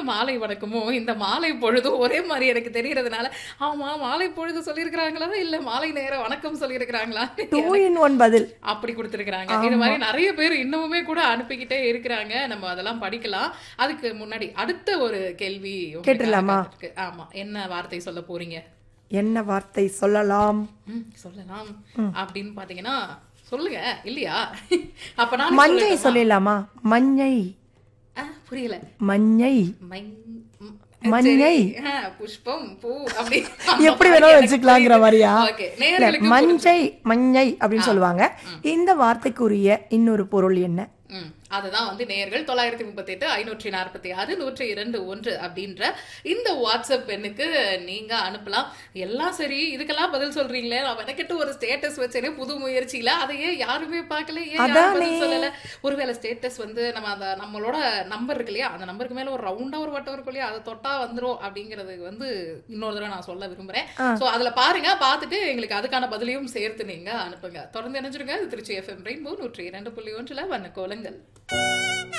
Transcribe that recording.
மாலை வணக்கமும் இந்த மாலை பொழுதும் ஒரே மாதிரி எனக்கு தெரியறதுனால ஆமா மாலை பொழுது சொல்லியிருக்கிறாங்களா இல்ல மாலை நேரம் வணக்கம் சொல்லியிருக்கிறாங்களா டூ இன் ஒன் பதில் அப்படி கொடுத்துருக்காங்க இது மாதிரி நிறைய பேர் இன்னமுமே கூட அனுப்பிக்கிட்டே இருக்கிறாங்க நம்ம அதெல்லாம் படிக்கலாம் அதுக்கு முன்னாடி அடுத்த ஒரு கேள்வி உங்களுக்காக கேட்டுடலாமா? இருக்கு. ஆமா என்ன வார்த்தை சொல்ல போறீங்க என்ன வார்த்தை சொல்லலாம் ம், சொல்லலாம் அப்படின்னு பாத்தீங்கன்னா சொல்லுங்க இல்லையா அப்ப நான் மஞ்சை சொல்லிடலாமா மஞ்சை புரியல மஞ்சை மை- ம், மஞ்சை. சரி. ஆ, புஷ்பம் பூ அப்படி எப்படி வேணாலும் வச்சுக்கலாங்கிற மாதிரியா ஓகே இல்ல, நேர்களுக்கு மஞ்சை மஞ்சை அப்படின்னு சொல்லுவாங்க இந்த வார்த்தைக்குரிய இன்னொரு பொருள் என்ன ம், அதுதான் வந்து நேயர்கள் தொள்ளாயிரத்தி முப்பத்தி எட்டு ஐநூற்றி நாற்பத்தி ஆறு நூற்றி இரண்டு ஒன்று அப்படின்ற இந்த வாட்ஸ்அப் எண்ணுக்கு நீங்க அனுப்பலாம் எல்லாம் சரி இதுக்கெல்லாம் பதில் சொல்றீங்களே நான் மெனக்கெட்டு ஒரு ஸ்டேட்டஸ் வச்சேனே புது முயற்சியில அதையே யாருமே பார்க்கல ஏன் யாரும் பதில் சொல்லல ஒருவேளை ஸ்டேட்டஸ் வந்து நம்ம அந்த நம்மளோட நம்பர் இருக்கு இல்லையா அந்த நம்பருக்கு மேல ஒரு ரவுண்டா ஒரு வட்டம் இருக்கும் இல்லையா அதை தொட்டா வந்துரும் அப்படிங்கிறது வந்து இன்னொரு தடவை நான் சொல்ல விரும்புறேன் சோ அதுல பாருங்க பார்த்துட்டு எங்களுக்கு அதுக்கான பதிலையும் சேர்த்து நீங்க அனுப்புங்க தொடர்ந்து நினைச்சிருங்க இது திருச்சி எஃப்எம் ரெயின்போ நூற்றி இரண்டு புள்ளி ஒன்றுல வண்ண கோலங்கள்